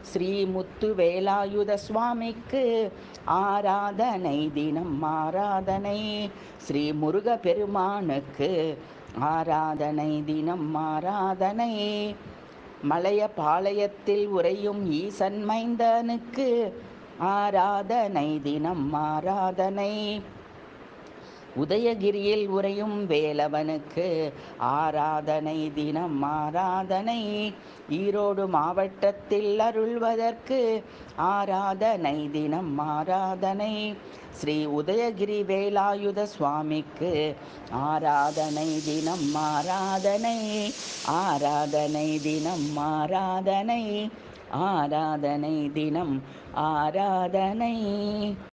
ஸ்ரீ முத்து வேலாயுத சுவாமிக்கு ஆராதனை தினம் ஆராதனை ஸ்ரீ முருக பெருமானுக்கு ஆராதனை தினம் ஆராதனை மலைய பாளையத்தில் உறையும் ஈசன் மைந்தனுக்கு ஆராதனை தினம் ஆராதனை உதயகிரியில் உறையும் வேலவனுக்கு ஆராதனை தினம் ஆராதனை ஈரோடு மாவட்டத்தில் அருள்வதற்கு ஆராதனை தினம் ஆராதனை ஸ்ரீ உதயகிரி வேலாயுத சுவாமிக்கு ஆராதனை தினம் ஆராதனை ஆராதனை தினம் ஆராதனை ஆராதனை தினம் ஆராதனை